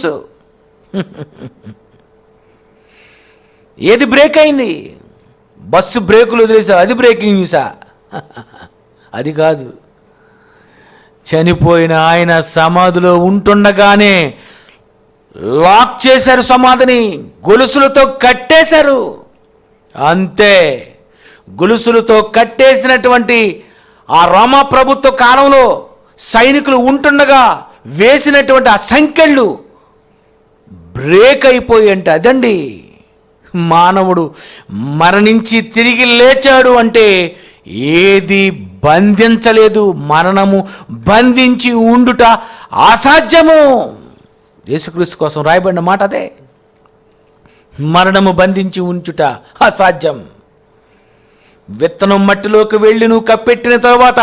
ఏది బ్రేక్ అయింది బస్సు బ్రేకులు వదిలేసా అది బ్రేకింగ్ న్యూసా అది కాదు చనిపోయిన ఆయన సమాధిలో ఉంటుండగానే లాక్ చేశారు సమాధిని గొలుసులతో కట్టేశారు అంతే గొలుసులతో కట్టేసినటువంటి ఆ రోమా ప్రభుత్వ కాలంలో సైనికులు ఉంటుండగా వేసినటువంటి ఆ సంఖ్యలు బ్రేక్ అయిపోయి అంటే అదండి మానవుడు మరణించి తిరిగి లేచాడు అంటే ఏది బంధించలేదు మరణము బంధించి ఉండుట అసాధ్యము యేసుక్రీస్తు కోసం రాయబడిన మాట అదే మరణము బంధించి ఉంచుట అసాధ్యం విత్తనం మట్టిలోకి వెళ్ళి నువ్వు కప్పెట్టిన తరువాత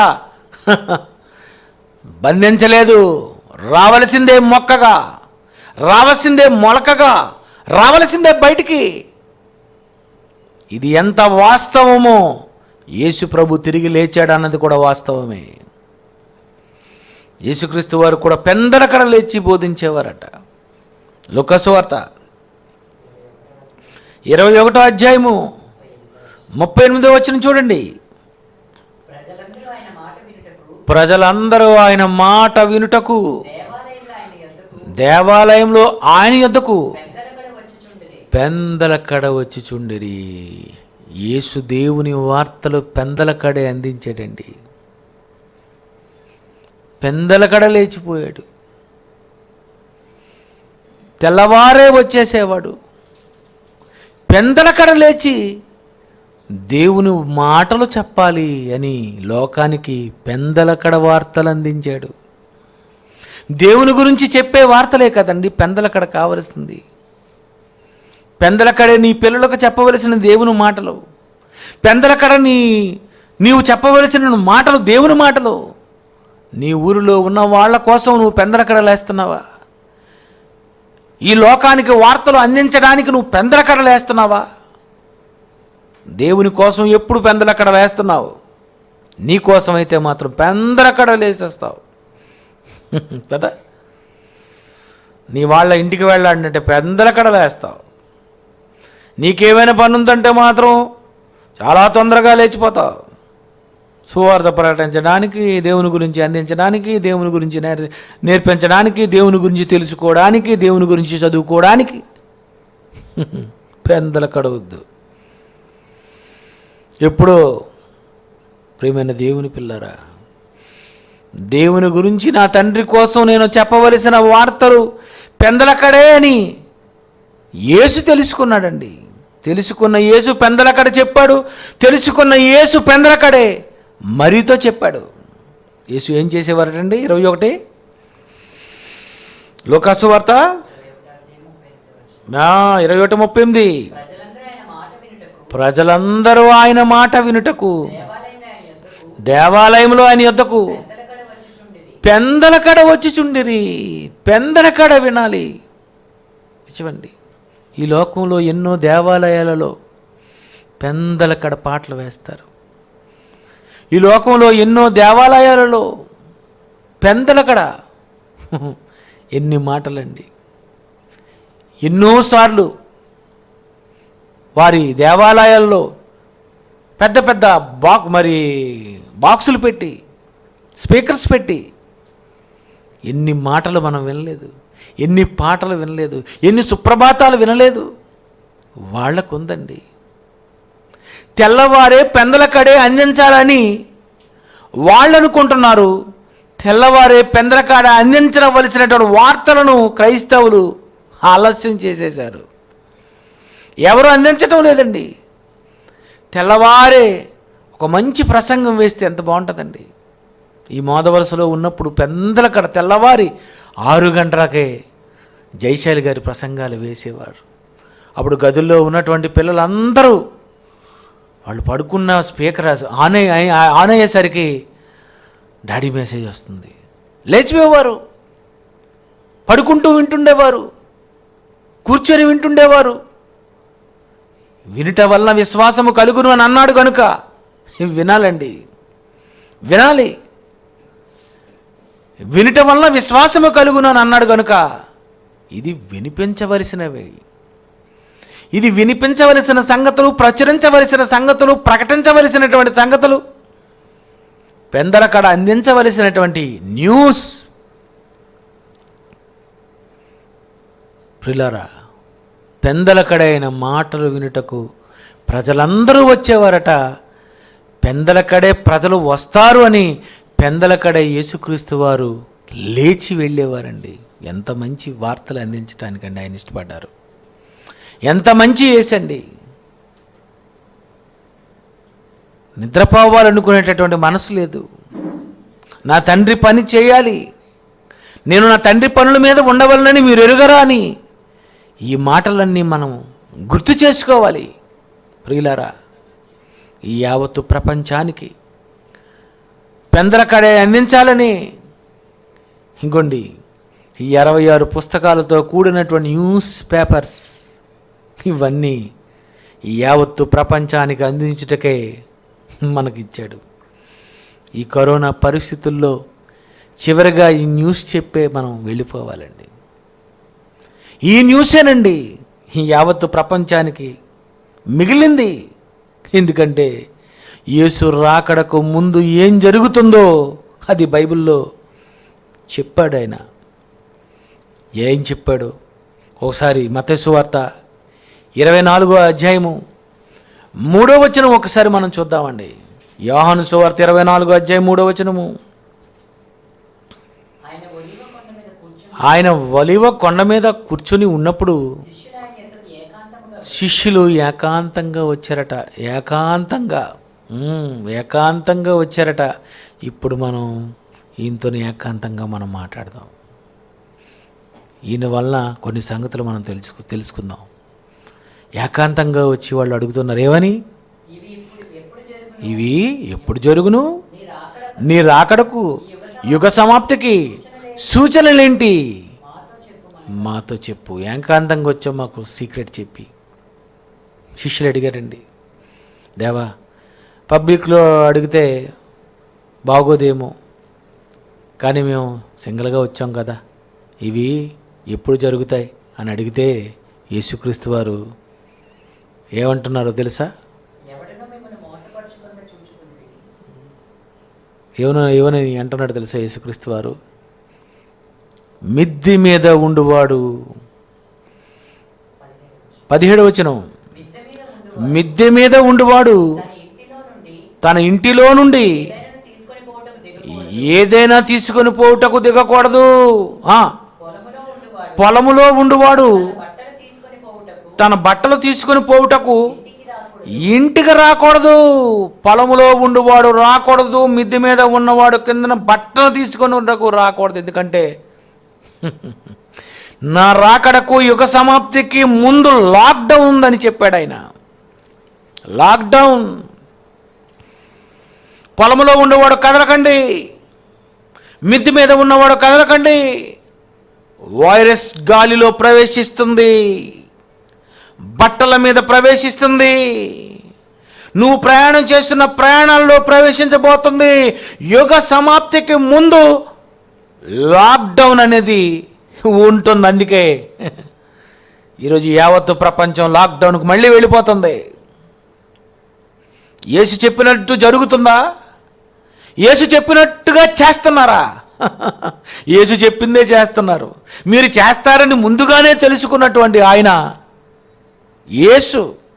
బంధించలేదు రావలసిందే మొక్కగా రావలసిందే మొలకగా రావలసిందే బయటికి ఇది ఎంత వాస్తవమో యేసు ప్రభు తిరిగి లేచాడు అన్నది కూడా వాస్తవమే యేసుక్రీస్తు వారు కూడా పెందలకడ లేచి బోధించేవారట లుకసు వార్త ఇరవై ఒకటో అధ్యాయము ముప్పై ఎనిమిదో వచ్చిన చూడండి ప్రజలందరూ ఆయన మాట వినుటకు ప్రజలందరూ ఆయన మాట వినుటకు దేవాలయంలో ఆయన యొద్దకు దేవాలయంలో ఆయన యొద్దకు పెద్దలకడ వచ్చుచుండిరి పెందలకడ వచ్చి చుండిరి యేసు దేవుని వార్తలు పెందలకడే అందించాడండి పెందలకడ లేచిపోయాడు తెల్లవారే వచ్చేసేవాడు పెందలకడ లేచి దేవుని మాటలు చెప్పాలి అని లోకానికి పెందలకడ వార్తలు అందించాడు దేవుని గురించి చెప్పే వార్తలే కదండి పెందలకడ కావలసింది పెందలకడే నీ పిల్లలకు చెప్పవలసిన దేవుని మాటలు పెందలకడ నీ నీవు చెప్పవలసిన మాటలు దేవుని మాటలు నీ ఊరిలో ఉన్న వాళ్ళ కోసం నువ్వు పెందలకడ లేస్తున్నావా ఈ లోకానికి వార్తలు అందించడానికి నువ్వు పెందలకడ లేస్తున్నావా దేవుని కోసం ఎప్పుడు పెందలకడ వేస్తున్నావు నీ కోసం అయితే మాత్రం పెందలకడ లేసేస్తావు కదా నీ వాళ్ళ ఇంటికి వెళ్ళాడంటే పెందలకడ లేస్తావు నీకేమైనా పని ఉందంటే మాత్రం చాలా తొందరగా లేచిపోతావు సువార్త ప్రకటించడానికి దేవుని గురించి అందించడానికి దేవుని గురించి నేర్ నేర్పించడానికి దేవుని గురించి తెలుసుకోవడానికి దేవుని గురించి చదువుకోవడానికి పెందల కడవద్దు ఎప్పుడో ప్రియమైన దేవుని పిల్లరా దేవుని గురించి నా తండ్రి కోసం నేను చెప్పవలసిన వార్తలు పెందలకడే అని యేసు తెలుసుకున్నాడండి తెలుసుకున్న యేసు పెందలకడ చెప్పాడు తెలుసుకున్న యేసు పెందలకడే మరితో చెప్పాడు యేసు ఏం చేసేవారటండి ఇరవై ఒకటి లోకాసు వార్త ఆ, ఇరవై ఒకటి ముప్పై ఎనిమిది ప్రజలందరూ ఆయన మాట వినుటకు ప్రజలందరూ ఆయన మాట వినుటకు దేవాలయంలో ఆయన యొద్దకు దేవాలయంలో ఆయన యొద్దకు పెద్దలకడ వచ్చుచుండిరి పెందలకడ వచ్చి చుండిరి పెందలకడ వినాలి చూడండి ఈ లోకంలో ఎన్నో దేవాలయాలలో పెందలకడ పాటలు వేస్తారు ఈ లోకంలో ఎన్నో దేవాలయాలలో పెందలకడ ఎన్ని మాటలండి ఎన్నోసార్లు వారి దేవాలయాల్లో పెద్ద పెద్ద బాక్ మరి బాక్సులు పెట్టి స్పీకర్స్ పెట్టి ఎన్ని మాటలు మనం వినలేదు ఎన్ని పాటలు వినలేదు ఎన్ని సుప్రభాతాలు వినలేదు వాళ్ళకుందండి తెల్లవారే పెందల కడే అందించాలని వాళ్ళు అనుకుంటున్నారు తెల్లవారే పెందల కాడ అందించవలసినటువంటి వార్తలను క్రైస్తవులు ఆలస్యం చేసేశారు ఎవరు అందించటం లేదండి తెల్లవారే ఒక మంచి ప్రసంగం వేస్తే ఎంత బాగుంటుందండి ఈ మోదవలసలో ఉన్నప్పుడు పెందల కడ తెల్లవారి ఆరు గంటలకే జైశాలి గారి ప్రసంగాలు వేసేవారు అప్పుడు గదుల్లో ఉన్నటువంటి పిల్లలందరూ వాళ్ళు పడుకున్న స్పీకర్ ఆన్ అయ్యి ఆన్ అయ్యేసరికి డాడీ మెసేజ్ వస్తుంది లేచిపోయేవారు పడుకుంటూ వింటుండేవారు కూర్చొని వింటుండేవారు వినుట వలన విశ్వాసము కలుగును అని అన్నాడు కనుక వినాలండి వినాలి వినుట వలన విశ్వాసము కలుగును అని అన్నాడు కనుక ఇది వినిపించవలసినవి ఇది వినిపించవలసిన సంగతులు ప్రచురించవలసిన సంగతులు ప్రకటించవలసినటువంటి సంగతులు పెందలకడ అందించవలసినటువంటి న్యూస్ ప్రిలరా పెందలకడైన మాటలు వినుటకు ప్రజలందరూ వచ్చేవారట పెందలకడే ప్రజలు వస్తారు అని పెందలకడే యేసుక్రీస్తు వారు లేచి వెళ్ళేవారండి ఎంత మంచి వార్తలు అందించడానికండి ఆయన ఇష్టపడ్డారు ఎంత మంచి వేసండి నిద్రపోవాలనుకునేటటువంటి మనసు లేదు నా తండ్రి పని చేయాలి నేను నా తండ్రి పనుల మీద ఉండవలనని మీరు ఎరుగరా అని ఈ మాటలన్నీ మనం గుర్తు చేసుకోవాలి ప్రియులారా ఈ యావత్తు ప్రపంచానికి పెందలకడే అందించాలని ఇంకోండి ఈ అరవై ఆరు పుస్తకాలతో కూడినటువంటి న్యూస్ పేపర్స్ ఇవన్నీ ఈ యావత్తు ప్రపంచానికి అందించుటకే మనకిచ్చాడు ఈ కరోనా పరిస్థితుల్లో చివరిగా ఈ న్యూస్ చెప్పే మనం వెళ్ళిపోవాలండి ఈ న్యూసేనండి ఈ యావత్తు ప్రపంచానికి మిగిలింది ఎందుకంటే యేసు రాకడకు ముందు ఏం జరుగుతుందో అది బైబిల్లో చెప్పాడు ఆయన ఏం చెప్పాడు ఒకసారి మతేసు వార్త ఇరవై నాలుగో అధ్యాయము మూడో వచనం ఒకసారి మనం చూద్దామండి యోహాను సువార్త ఇరవై నాలుగో అధ్యాయం మూడో వచనము ఆయన ఒలివ కొండ మీద కూర్చుని ఆయన ఒలివ కొండ మీద కూర్చుని ఉన్నప్పుడు శిష్యులు ఆయన ఎదురు ఏకాంతముగా శిష్యులు ఏకాంతంగా వచ్చారట ఏకాంతంగా ఉమ్, ఏకాంతంగా వచ్చారట ఇప్పుడు మనం ఈయనతో ఏకాంతంగా మనం మాట్లాడదాం ఈయన వలన కొన్ని సంగతులు మనం తెలుసుకు తెలుసుకుందాం ఏకాంతంగా వచ్చి వాళ్ళు అడుగుతున్నారు ఏమని ఇవి ఇప్పుడు ఎప్పుడు జరుగును ఇవి ఎప్పుడు జరుగును నీ రాకడ నీ రాకడకు యుగ సమాప్తికి సూచనలేంటి మాతో చెప్పు మాతో చెప్పు ఏకాంతంగా వచ్చావు మాకు సీక్రెట్ చెప్పి శిష్యులు అడిగారండి దేవా పబ్లిక్లో అడిగితే బాగోదేమో కానీ మేము సింగిల్గా వచ్చాం కదా ఇవి ఎప్పుడు జరుగుతాయి అని అడిగితే యేసుక్రీస్తు వారు ఏమంటున్నారో తెలుసా ఎవడనో మిమ్మల్ని మోసపరచుకుందా చూచుకుంది ఏమన ఏమని అంటున్నాడు తెలుసా యేసుక్రీస్తు వారు మిద్ది మీద ఉండువాడు పదిహేడు వచనం మిద్దె మీద ఉండు మిద్దె మీద ఉండువాడు తన ఇంటిలో నుండి ఏదైనా ఏదైనా తీసుకొని పోవటం దిగకూడదు తీసుకొని పోవుటకు దిగకూడదు ఆ, పొలములో ఉండువాడు పొలములో ఉండువాడు బట్టలు తీసుకొని పోవుటకు తన బట్టలు తీసుకొని పోవుటకు ఇంటికి రాకూడదు ఇంటికి రాకూడదు పొలములో ఉండువాడు రాకూడదు మిద్దె మీద ఉన్నవాడు కిందన బట్టలు తీసుకొని ఉండకు రాకూడదు ఎందుకంటే నా రాకడకు యుగ సమాప్తికి ముందు లాక్డౌన్ ఉందని చెప్పాడు ఆయన లాక్డౌన్ పొలములో ఉండేవాడు కదలకండి మిద్ది మీద ఉన్నవాడు కదలకండి వైరస్ గాలిలో ప్రవేశిస్తుంది బట్టల మీద ప్రవేశిస్తుంది నువ్వు ప్రయాణం చేస్తున్న ప్రయాణాల్లో ప్రవేశించబోతుంది యుగ సమాప్తికి ముందు లాక్డౌన్ అనేది ఉంటుంది అందుకే ఈరోజు యావత్తు ప్రపంచం లాక్డౌన్కు మళ్ళీ వెళ్ళిపోతుంది యేసు చెప్పినట్టు జరుగుతుందా యేసు చెప్పినట్టుగా చేస్తున్నారా యేసు చెప్పిందే చేస్తున్నారు మీరు చేస్తారని ముందుగానే తెలుసుకున్నటువంటి ఆయన యేసు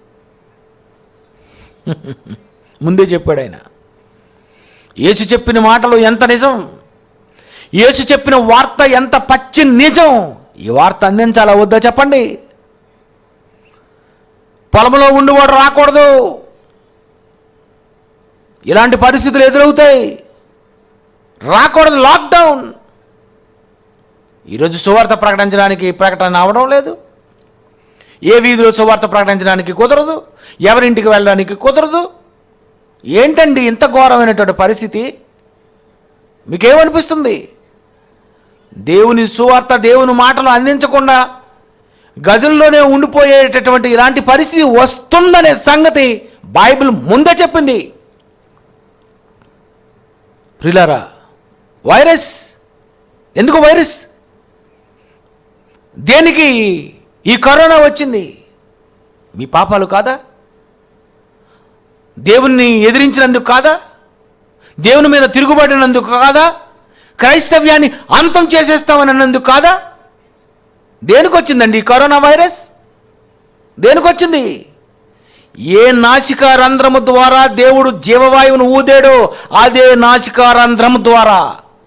ముందే చెప్పాడు ఆయన యేసు చెప్పిన మాటలు ఎంత నిజం యేసు చెప్పిన వార్త ఎంత పచ్చి నిజం ఈ వార్త అందించాలా వద్దా చెప్పండి పొలంలో ఉండివాడు రాకూడదు ఇలాంటి పరిస్థితులు ఎదురవుతాయి రాకూడదు లాక్డౌన్ ఈరోజు సువార్త ప్రకటించడానికి ప్రకటన అవడం లేదు ఏ వీధిలో సువార్త ప్రకటించడానికి కుదరదు ఎవరింటికి వెళ్ళడానికి కుదరదు ఏంటండి ఇంత ఘోరమైనటువంటి పరిస్థితి మీకేమనిపిస్తుంది దేవుని సువార్త దేవుని మాటలు అందించకుండా గదుల్లోనే ఉండిపోయేటటువంటి ఇలాంటి పరిస్థితి వస్తుందనే సంగతి బైబిల్ ముందే చెప్పింది ప్రిలారా వైరస్ ఎందుకు వైరస్ దేనికి ఈ కరోనా వచ్చింది మీ పాపాలు కాదా దేవుణ్ణి ఎదిరించినందుకు కాదా దేవుని మీద తిరుగుబడినందుకు కాదా క్రైస్తవ్యాన్ని అంతం చేసేస్తామని అన్నందుకు కాదా దేనికి వచ్చిందండి ఈ కరోనా వైరస్ దేనికి వచ్చింది ఏ నాసికా రంధ్రము ద్వారా దేవుడు జీవవాయువును ఊదాడో అదే నాసికా రంధ్రము ద్వారా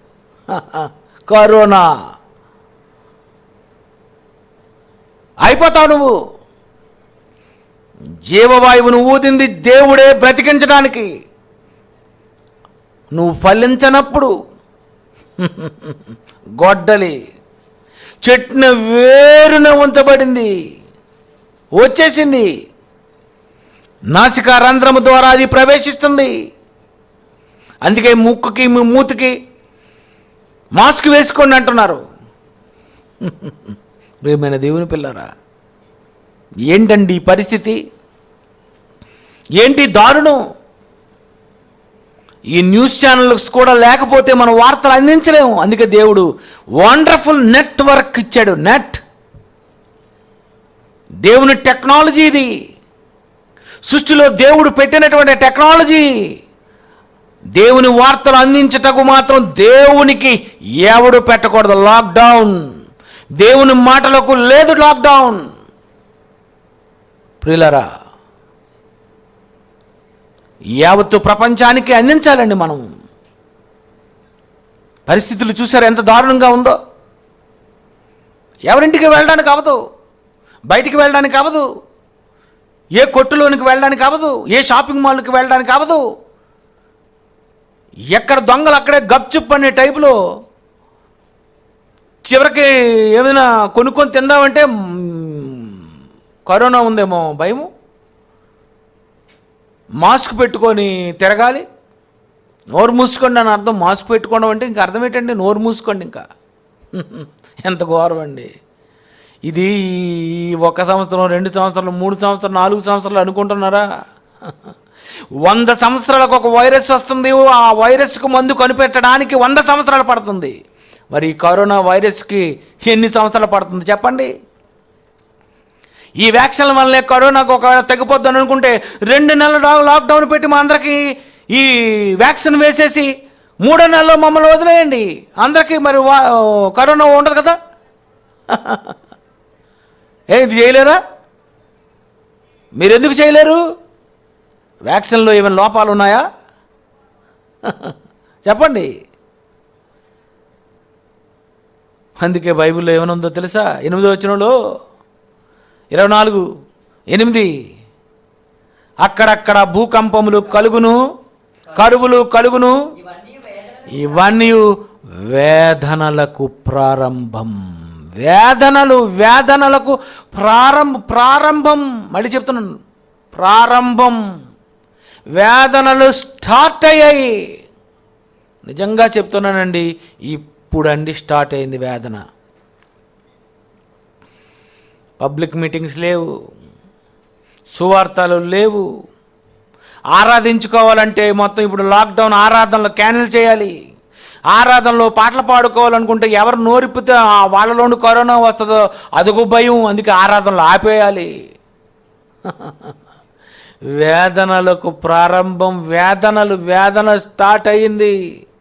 కరోనా అయిపోతావు నువ్వు జీవవాయువును ఊదింది దేవుడే బ్రతికించడానికి నువ్వు ఫలించనప్పుడు గొడ్డలి చెట్టున వేరున ఉంచబడింది వచ్చేసింది నాసికా రంధ్రము ద్వారా అది ప్రవేశిస్తుంది అందుకే ముక్కుకి మీ మూతికి మాస్క్ వేసుకోండి అంటున్నారు ప్రియమైన దేవుని పిల్లరా ఏంటండి ఈ పరిస్థితి ఏంటి దారుణం ఈ న్యూస్ ఛానల్స్ కూడా లేకపోతే మనం వార్తలు అందించలేము అందుకే దేవుడు వండర్ఫుల్ నెట్వర్క్ ఇచ్చాడు నెట్ దేవుని టెక్నాలజీ ఇది సృష్టిలో దేవుడు పెట్టినటువంటి టెక్నాలజీ దేవుని వార్తలు అందించటకు మాత్రం దేవునికి ఎవడు పెట్టకూడదు లాక్డౌన్ దేవుని మాటలకు లేదు లాక్డౌన్ ప్రియులరా యావత్తు ప్రపంచానికి అందించాలండి మనం పరిస్థితులు చూసారు ఎంత దారుణంగా ఉందో ఎవరింటికి వెళ్ళడానికి అవ్వదు బయటికి వెళ్ళడానికి అవ్వదు ఏ కొట్టులోనికి వెళ్ళడానికి అవ్వదు ఏ షాపింగ్ మాల్కి వెళ్ళడానికి అవ్వదు ఎక్కడ దొంగలు అక్కడే గప్చుప్ అనే టైపులో చివరికి ఏమైనా కొనుక్కొని తిందామంటే మ్, కరోనా ఉందేమో భయము మాస్క్ పెట్టుకొని తిరగాలి నోరు మూసుకోండి అని అర్థం మాస్క్ పెట్టుకోవడం అంటే ఇంకా అర్థం ఏంటండి నోరు మూసుకోండి ఇంకా ఎంత ఘోరం అండి ఇది ఈ ఒక సంవత్సరం రెండు సంవత్సరాలు మూడు సంవత్సరాలు నాలుగు సంవత్సరాలు అనుకుంటున్నారా వంద సంవత్సరాలకు ఒక వైరస్ వస్తుంది ఆ వైరస్కు మందు కనిపెట్టడానికి వంద సంవత్సరాలు పడుతుంది మరి ఈ కరోనా వైరస్కి ఎన్ని సంవత్సరాలు పడుతుంది చెప్పండి ఈ వ్యాక్సిన్ల వల్లే కరోనాకు ఒకవేళ తగ్గిపోద్దని అనుకుంటే రెండు నెలలు లా- లాక్డౌన్ పెట్టి మా అందరికీ ఈ వ్యాక్సిన్ వేసేసి మూడో నెలలో మమ్మల్ని వదిలేయండి అందరికీ మరి వా- కరోనా ఉండదు కదా ఏ ఇది చేయలేరా మీరు ఎందుకు చేయలేరు వ్యాక్సిన్లో ఏమైనా లోపాలు ఉన్నాయా చెప్పండి అందుకే బైబిల్లో ఏమనుందో తెలుసా ఎనిమిదో వచ్చినలో ఇరవై నాలుగు ఎనిమిది అక్కడక్కడ భూకంపములు కలుగును కరువులు కలుగును ఇవన్నీ వేదన ఇవన్నీ వేదనలకు ప్రారంభం వేదనలు వేదనలకు ప్రారంభ ప్రారంభం మళ్ళీ చెప్తున్నాను ప్రారంభం వేదనలు స్టార్ట్ అయ్యాయి నిజంగా చెప్తున్నానండి ఇప్పుడండి స్టార్ట్ అయింది వేదన పబ్లిక్ మీటింగ్స్ లేవు సువార్తలు లేవు ఆరాధించుకోవాలంటే మొత్తం ఇప్పుడు లాక్డౌన్ ఆరాధనలు క్యాన్సిల్ చేయాలి ఆరాధనలో పాటలు పాడుకోవాలనుకుంటే ఎవరు నోరిప్పితే ఆ వాళ్ళలోని కరోనా వస్తుందో అదొక భయం అందుకే ఆరాధనలు ఆపేయాలి వేదనలకు ప్రారంభం వేదనలు వేదన స్టార్ట్ అయింది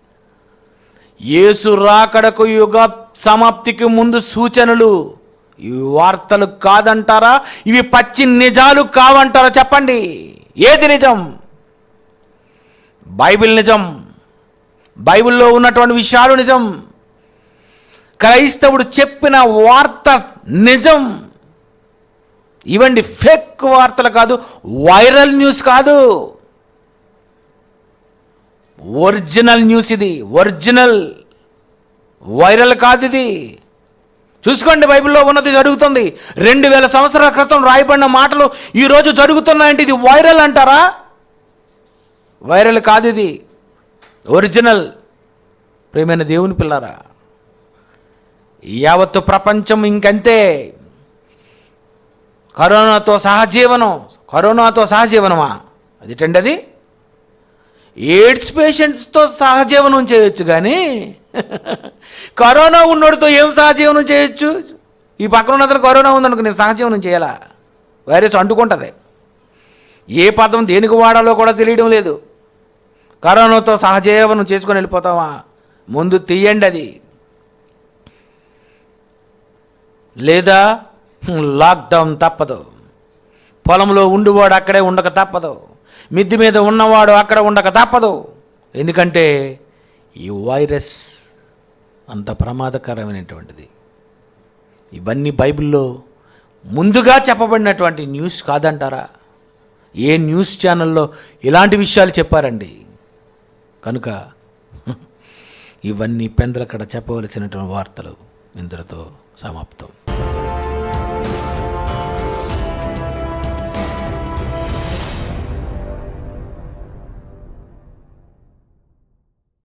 యేసు రాకడకు యుగ సమాప్తికి ముందు సూచనలు ఇవి వార్తలు కాదంటారా ఇవి పచ్చి నిజాలు కావంటారా చెప్పండి ఏది నిజం బైబిల్ నిజం బైబిల్లో ఉన్నటువంటి విషయాలు నిజం క్రైస్తవుడు చెప్పిన వార్త నిజం ఇవండి ఫేక్ వార్తలు కాదు వైరల్ న్యూస్ కాదు ఒరిజినల్ న్యూస్ ఇది ఒరిజినల్ వైరల్ కాదు ఇది చూసుకోండి బైబిల్లో ఉన్నది జరుగుతుంది రెండు వేల సంవత్సరాల క్రితం రాయబడిన మాటలు ఈరోజు జరుగుతున్నాయంటే ఇది వైరల్ అంటారా వైరల్ కాదు ఇది ఒరిజినల్ ప్రేమైన దేవుని పిల్లారా యావత్తు ప్రపంచం ఇంకంతే కరోనాతో సహజీవనం కరోనాతో సహజీవనమా అదేటండి అది ఎయిడ్స్ పేషెంట్స్తో సహజీవనం చేయొచ్చు కానీ కరోనా ఉన్నోడితో ఏం సహజీవనం చేయొచ్చు ఈ పక్కన ఉన్నతను కరోనా ఉందనుకో నేను సహజీవనం చేయాలా వైరస్ అంటుకుంటుంది ఏ పదం దేనికి వాడాలో కూడా తెలియడం లేదు కరోనాతో సహజీవనం చేసుకొని వెళ్ళిపోతావా ముందు తీయండి అది లేదా హ్మ్, లాక్డౌన్ తప్పదు పొలంలో ఉండివాడు అక్కడే ఉండక తప్పదు మిద్ది మీద ఉన్నవాడు అక్కడ ఉండక తప్పదు ఎందుకంటే ఈ వైరస్ అంత ప్రమాదకరమైనటువంటిది ఇవన్నీ బైబిల్లో ముందుగా చెప్పబడినటువంటి న్యూస్ కాదంటారా ఏ న్యూస్ ఛానల్లో ఇలాంటి విషయాలు చెప్పారండి కనుక ఇవన్నీ పెందలకడ చెప్పవలసినటువంటి వార్తలు ఇందులతో సమాప్తం